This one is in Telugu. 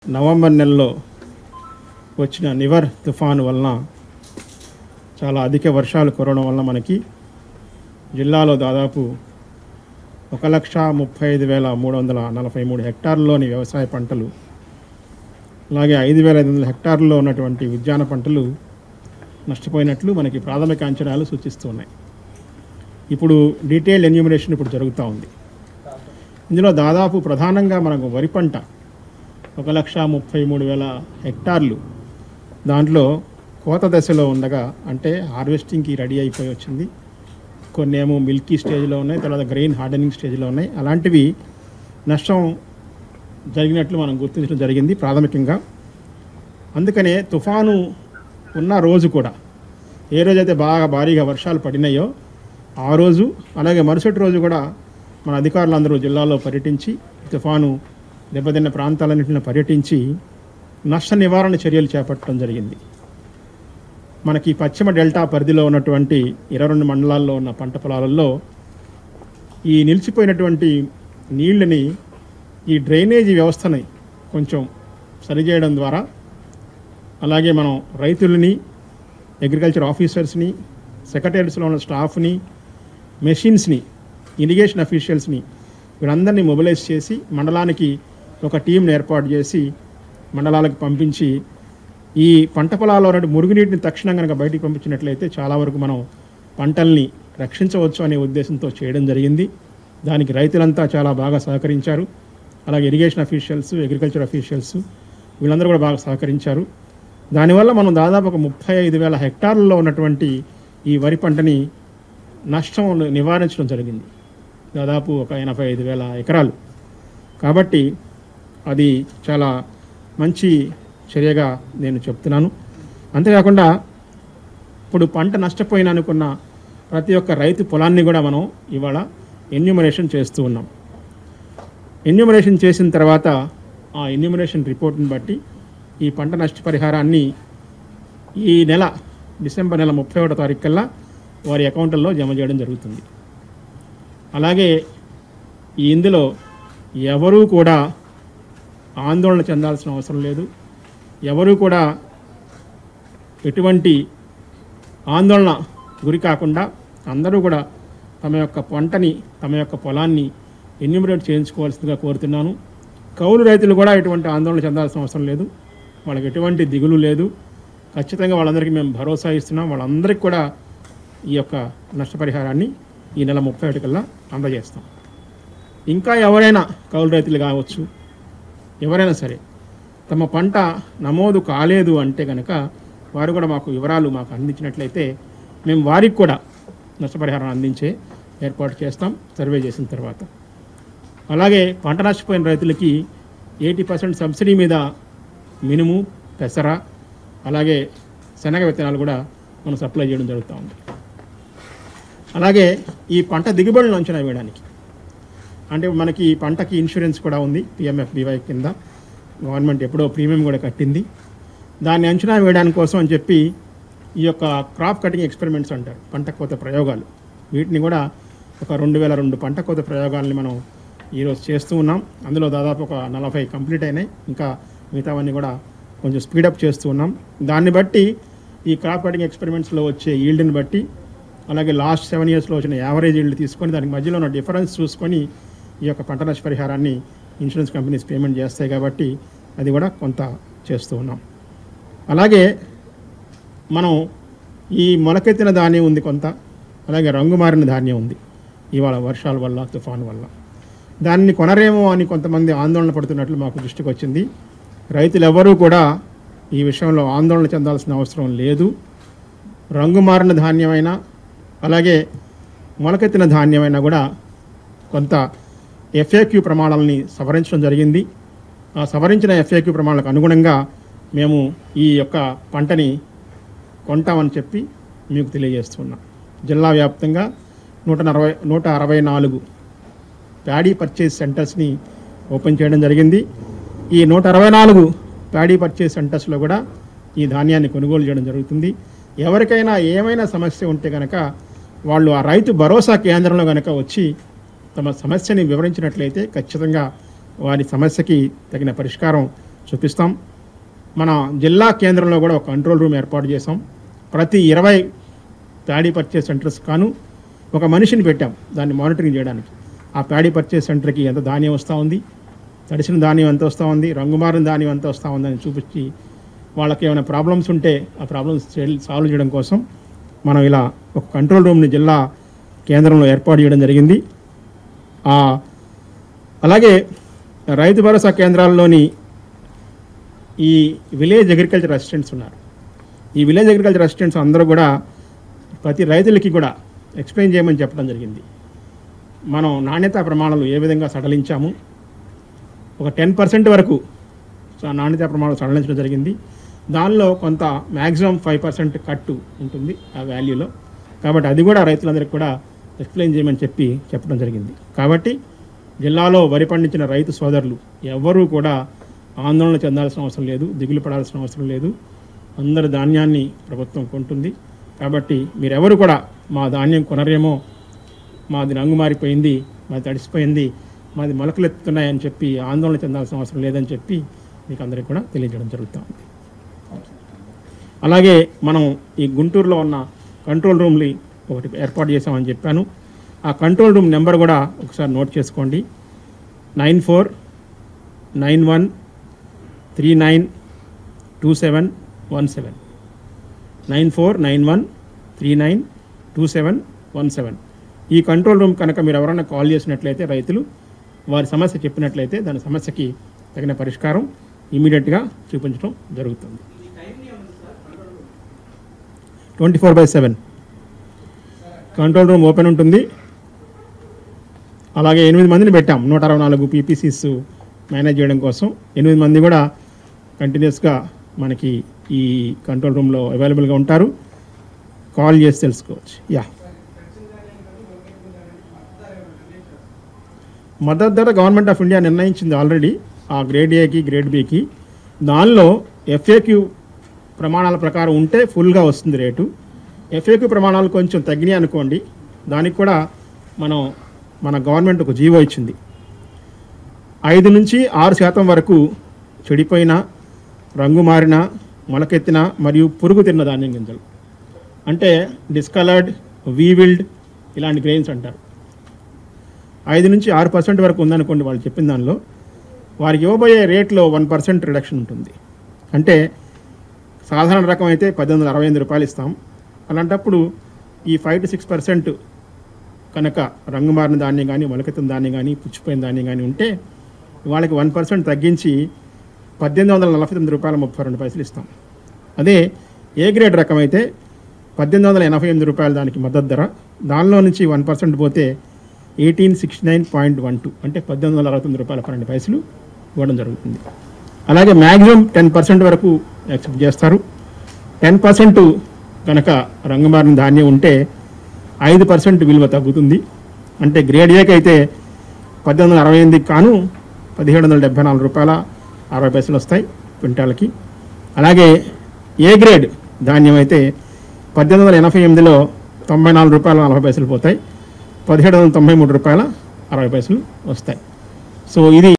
నవంబర్ నెలలో వచ్చిన నివర్ తుఫాను వలన చాలా అధిక వర్షాలు కురవడం వలన మనకి జిల్లాలో దాదాపు ఒక లక్ష ముప్పై ఐదు వేల మూడు వందల నలభై మూడు హెక్టార్లలోని వ్యవసాయ పంటలు అలాగే ఐదు వేల ఐదు వందల హెక్టార్లలో ఉన్నటువంటి ఉద్యాన పంటలు నష్టపోయినట్లు మనకి ప్రాథమిక అంచనాలు సూచిస్తూ ఉన్నాయి ఇప్పుడు డీటెయిల్ ఎన్యూమినేషన్ ఇప్పుడు జరుగుతూ ఉంది ఇందులో దాదాపు ప్రధానంగా మనకు వరి పంట ఒక లక్ష ముప్పై మూడు వేల హెక్టార్లు దాంట్లో కోత దశలో ఉండగా అంటే హార్వెస్టింగ్కి రెడీ అయిపోయి వచ్చింది కొన్ని ఏమో మిల్కీ స్టేజ్లో ఉన్నాయి తర్వాత గ్రెయిన్ హార్డనింగ్ స్టేజ్లో ఉన్నాయి అలాంటివి నష్టం జరిగినట్లు మనం గుర్తించడం జరిగింది ప్రాథమికంగా అందుకనే తుఫాను ఉన్న రోజు కూడా ఏ రోజైతే బాగా భారీగా వర్షాలు పడినాయో ఆ రోజు అలాగే మరుసటి రోజు కూడా మన అధికారులందరూ జిల్లాలో పర్యటించి తుఫాను దెబ్బతిన్న ప్రాంతాలన్నింటిలో పర్యటించి నష్ట నివారణ చర్యలు చేపట్టడం జరిగింది మనకి పశ్చిమ డెల్టా పరిధిలో ఉన్నటువంటి ఇరవై రెండు మండలాల్లో ఉన్న పంట పొలాలలో ఈ నిలిచిపోయినటువంటి నీళ్ళని ఈ డ్రైనేజీ వ్యవస్థని కొంచెం సరిచేయడం ద్వారా అలాగే మనం రైతులని అగ్రికల్చర్ ఆఫీసర్స్ని సెక్రటరీస్లో ఉన్న స్టాఫ్ని మెషిన్స్ని ఇరిగేషన్ అఫీషియల్స్ని వీళ్ళందరినీ మొబిలైజ్ చేసి మండలానికి ఒక టీంని ఏర్పాటు చేసి మండలాలకు పంపించి ఈ పంట పొలాల్లో ఉన్న మురుగునీటిని తక్షణం కనుక బయటికి పంపించినట్లయితే చాలా వరకు మనం పంటల్ని రక్షించవచ్చు అనే ఉద్దేశంతో చేయడం జరిగింది దానికి రైతులంతా చాలా బాగా సహకరించారు అలాగే ఇరిగేషన్ అఫీషియల్స్ అగ్రికల్చర్ అఫీషియల్స్ వీళ్ళందరూ కూడా బాగా సహకరించారు దానివల్ల మనం దాదాపు ఒక ముప్పై ఐదు వేల హెక్టార్లలో ఉన్నటువంటి ఈ వరి పంటని నష్టం నివారించడం జరిగింది దాదాపు ఒక ఎనభై ఐదు వేల ఎకరాలు కాబట్టి అది చాలా మంచి చర్యగా నేను చెప్తున్నాను అంతేకాకుండా ఇప్పుడు పంట నష్టపోయిన అనుకున్న ప్రతి ఒక్క రైతు పొలాన్ని కూడా మనం ఇవాళ ఎన్యూమరేషన్ చేస్తూ ఉన్నాం ఎన్యూమరేషన్ చేసిన తర్వాత ఆ ఎన్యూమరేషన్ రిపోర్ట్ని బట్టి ఈ పంట నష్టపరిహారాన్ని ఈ నెల డిసెంబర్ నెల ముప్పై ఒకటో తారీఖు కల్లా వారి అకౌంట్లలో జమ చేయడం జరుగుతుంది అలాగే ఈ ఇందులో ఎవరూ కూడా ఆందోళన చెందాల్సిన అవసరం లేదు ఎవరూ కూడా ఎటువంటి ఆందోళన గురి కాకుండా అందరూ కూడా తమ యొక్క పంటని తమ యొక్క పొలాన్ని ఎన్యూమరేట్ చేయించుకోవాల్సిందిగా కోరుతున్నాను కౌలు రైతులు కూడా ఎటువంటి ఆందోళన చెందాల్సిన అవసరం లేదు వాళ్ళకి ఎటువంటి దిగులు లేదు ఖచ్చితంగా వాళ్ళందరికీ మేము భరోసా ఇస్తున్నాం వాళ్ళందరికీ కూడా ఈ యొక్క నష్టపరిహారాన్ని ఈ నెల ముప్పై ఒకటి కల్లా అందజేస్తాం ఇంకా ఎవరైనా కౌలు రైతులు కావచ్చు ఎవరైనా సరే తమ పంట నమోదు కాలేదు అంటే కనుక వారు కూడా మాకు వివరాలు మాకు అందించినట్లయితే మేము వారికి కూడా నష్టపరిహారం అందించే ఏర్పాటు చేస్తాం సర్వే చేసిన తర్వాత అలాగే పంట నష్టపోయిన రైతులకి ఎయిటీ పర్సెంట్ సబ్సిడీ మీద మినుము పెసర అలాగే శనగ విత్తనాలు కూడా మనం సప్లై చేయడం జరుగుతూ ఉంది అలాగే ఈ పంట దిగుబడులను అంచనా వేయడానికి అంటే మనకి ఈ పంటకి ఇన్సూరెన్స్ కూడా ఉంది పిఎంఎఫ్బివై కింద గవర్నమెంట్ ఎప్పుడో ప్రీమియం కూడా కట్టింది దాన్ని అంచనా వేయడానికి కోసం అని చెప్పి ఈ యొక్క క్రాప్ కటింగ్ ఎక్స్పెరిమెంట్స్ అంటారు పంట కోత ప్రయోగాలు వీటిని కూడా ఒక రెండు వేల రెండు పంట కోత ప్రయోగాలని మనం ఈరోజు చేస్తూ ఉన్నాం అందులో దాదాపు ఒక నలభై కంప్లీట్ అయినాయి ఇంకా మిగతావన్నీ కూడా కొంచెం స్పీడప్ చేస్తూ ఉన్నాం దాన్ని బట్టి ఈ క్రాప్ కటింగ్ ఎక్స్పెరిమెంట్స్లో వచ్చే ఈల్డ్ని బట్టి అలాగే లాస్ట్ సెవెన్ ఇయర్స్లో వచ్చిన యావరేజ్ ఈల్డ్ తీసుకొని దానికి మధ్యలో ఉన్న డిఫరెన్స్ చూసుకొని ఈ యొక్క పంట నష్ట పరిహారాన్ని ఇన్సూరెన్స్ కంపెనీస్ పేమెంట్ చేస్తాయి కాబట్టి అది కూడా కొంత చేస్తూ ఉన్నాం అలాగే మనం ఈ మొలకెత్తిన ధాన్యం ఉంది కొంత అలాగే రంగు మారిన ధాన్యం ఉంది ఇవాళ వర్షాల వల్ల తుఫాను వల్ల దాన్ని కొనరేమో అని కొంతమంది ఆందోళన పడుతున్నట్లు మాకు దృష్టికి వచ్చింది రైతులు ఎవరూ కూడా ఈ విషయంలో ఆందోళన చెందాల్సిన అవసరం లేదు రంగు మారిన ధాన్యమైనా అలాగే మొలకెత్తిన ధాన్యమైనా కూడా కొంత ఎఫ్ఏక్యూ ప్రమాణాలని సవరించడం జరిగింది ఆ సవరించిన ఎఫ్ఏక్యూ ప్రమాణాలకు అనుగుణంగా మేము ఈ యొక్క పంటని కొంటామని చెప్పి మీకు తెలియజేస్తున్నాం జిల్లా వ్యాప్తంగా నూట నలభై నూట అరవై నాలుగు ప్యాడీ పర్చేస్ సెంటర్స్ని ఓపెన్ చేయడం జరిగింది ఈ నూట అరవై నాలుగు ప్యాడీ పర్చేస్ సెంటర్స్లో కూడా ఈ ధాన్యాన్ని కొనుగోలు చేయడం జరుగుతుంది ఎవరికైనా ఏమైనా సమస్య ఉంటే కనుక వాళ్ళు ఆ రైతు భరోసా కేంద్రంలో కనుక వచ్చి తమ సమస్యని వివరించినట్లయితే ఖచ్చితంగా వారి సమస్యకి తగిన పరిష్కారం చూపిస్తాం మన జిల్లా కేంద్రంలో కూడా ఒక కంట్రోల్ రూమ్ ఏర్పాటు చేసాం ప్రతి ఇరవై ప్యాడీ పర్చేస్ సెంటర్స్ కాను ఒక మనిషిని పెట్టాం దాన్ని మానిటరింగ్ చేయడానికి ఆ ప్యాడీ పర్చేస్ సెంటర్కి ఎంత ధాన్యం వస్తూ ఉంది తడిసిన ధాన్యం ఎంత వస్తూ ఉంది రంగుమారిన ధాన్యం ఎంత వస్తూ ఉందని చూపించి వాళ్ళకి ఏమైనా ప్రాబ్లమ్స్ ఉంటే ఆ ప్రాబ్లమ్స్ సాల్వ్ చేయడం కోసం మనం ఇలా ఒక కంట్రోల్ రూమ్ని జిల్లా కేంద్రంలో ఏర్పాటు చేయడం జరిగింది ఆ, అలాగే రైతు భరోసా కేంద్రాల్లోని ఈ విలేజ్ అగ్రికల్చర్ అసిస్టెంట్స్ ఉన్నారు ఈ విలేజ్ అగ్రికల్చర్ అసిస్టెంట్స్ అందరూ కూడా ప్రతి రైతులకి కూడా ఎక్స్ప్లెయిన్ చేయమని చెప్పడం జరిగింది మనం నాణ్యతా ప్రమాణాలు ఏ విధంగా సడలించాము ఒక టెన్ పర్సెంట్ వరకు సో ఆ నాణ్యతా ప్రమాణాలు సడలించడం జరిగింది దానిలో కొంత మ్యాక్సిమం ఫైవ్ పర్సెంట్ కట్టు ఉంటుంది ఆ వాల్యూలో కాబట్టి అది కూడా రైతులందరికీ కూడా ఎక్స్ప్లెయిన్ చేయమని చెప్పి చెప్పడం జరిగింది కాబట్టి జిల్లాలో వరి పండించిన రైతు సోదరులు ఎవ్వరూ కూడా ఆందోళన చెందాల్సిన అవసరం లేదు దిగులు పడాల్సిన అవసరం లేదు అందరి ధాన్యాన్ని ప్రభుత్వం కొంటుంది కాబట్టి మీరెవరు కూడా మా ధాన్యం కొనరేమో మాది రంగు మారిపోయింది మాది తడిసిపోయింది మాది మొలకలు ఎత్తుతున్నాయని చెప్పి ఆందోళన చెందాల్సిన అవసరం లేదని చెప్పి మీకు అందరికీ కూడా తెలియజేయడం జరుగుతుంది అలాగే మనం ఈ గుంటూరులో ఉన్న కంట్రోల్ రూమ్ని ఒకటి ఏర్పాటు చేసామని చెప్పాను ఆ కంట్రోల్ రూమ్ నెంబర్ కూడా ఒకసారి నోట్ చేసుకోండి nine four nine one three nine two seven one seven nine four nine one three nine two seven one seven ఈ కంట్రోల్ రూమ్ కనుక మీరు ఎవరైనా కాల్ చేసినట్లయితే రైతులు వారి సమస్య చెప్పినట్లయితే దాని సమస్యకి తగిన పరిష్కారం ఇమీడియట్గా చూపించడం జరుగుతుంది twenty four by seven control room open ఉంటుంది అలాగే ఎనిమిది మందిని పెట్టాం నూట అరవై నాలుగు పీపీసీస్ మేనేజ్ చేయడం కోసం ఎనిమిది మంది కూడా కంటిన్యూస్గా మనకి ఈ కంట్రోల్ రూమ్లో అవైలబుల్గా ఉంటారు కాల్ చేసి తెలుసుకోవచ్చు యా మద్దతు ధర గవర్నమెంట్ ఆఫ్ ఇండియా నిర్ణయించింది ఆల్రెడీ ఆ గ్రేడ్ ఏకి గ్రేడ్ బికి దానిలో ఎఫ్ఏక్యూ ప్రమాణాల ప్రకారం ఉంటే ఫుల్గా వస్తుంది రేటు ఎఫ్ఏక్యూ ప్రమాణాలు కొంచెం తగ్గినాయి అనుకోండి దానికి కూడా మనం మన గవర్నమెంట్ ఒక జీవో ఇచ్చింది ఐదు నుంచి ఆరు శాతం వరకు చెడిపోయిన రంగు మారిన మొలకెత్తిన మరియు పురుగు తిన్న ధాన్యం గింజలు అంటే డిస్కలర్డ్ వీవిల్డ్ ఇలాంటి గ్రెయిన్స్ అంటారు ఐదు నుంచి ఆరు పర్సెంట్ వరకు ఉందనుకోండి వాళ్ళు చెప్పిన దానిలో వారికి ఇవ్వబోయే రేట్లో వన్ పర్సెంట్ రిడక్షన్ ఉంటుంది అంటే సాధారణ రకం అయితే పద్దెనిమిది వందల అరవై ఎనిమిది రూపాయలు ఇస్తాం అలాంటప్పుడు ఈ ఫైవ్ టు సిక్స్ పర్సెంట్ కనుక రంగు మారిన ధాన్యం కానీ మొలకెత్తిన ధాన్యం కానీ పుచ్చిపోయిన ధాన్యం కానీ ఉంటే వాళ్ళకి వన్ పర్సెంట్ తగ్గించి పద్దెనిమిది వందల నలభై తొమ్మిది రూపాయల ముప్పై రెండు పైసలు ఇస్తాం అదే ఏ గ్రేడ్ రకం అయితే పద్దెనిమిది వందల ఎనభై ఎనిమిది రూపాయల దానికి మద్దతు ధర దానిలో నుంచి వన్ పర్సెంట్ పోతే eighteen sixty nine point one two అంటే పద్దెనిమిది వందల అరవై తొమ్మిది రూపాయల పన్నెండు పైసలు ఇవ్వడం జరుగుతుంది అలాగే మ్యాక్సిమం టెన్ పర్సెంట్ వరకు యాక్సెప్ట్ చేస్తారు టెన్ పర్సెంట్ కనుక రంగుమారిన ధాన్యం ఉంటే ఐదు పర్సెంట్ విలువ తగ్గుతుంది అంటే గ్రేడ్ ఏకి అయితే పద్దెనిమిది వందల అరవై ఎనిమిదికి కాను పదిహేడు వందల డెబ్బై నాలుగు రూపాయల అరవై పైసలు వస్తాయి క్వింటాలకి అలాగే ఏ గ్రేడ్ ధాన్యం అయితే పద్దెనిమిది వందల ఎనభై ఎనిమిదిలో తొంభై నాలుగు రూపాయల నలభై పైసలు పోతాయి పదిహేడు వందల తొంభై మూడు రూపాయల అరవై పైసలు వస్తాయి సో ఇది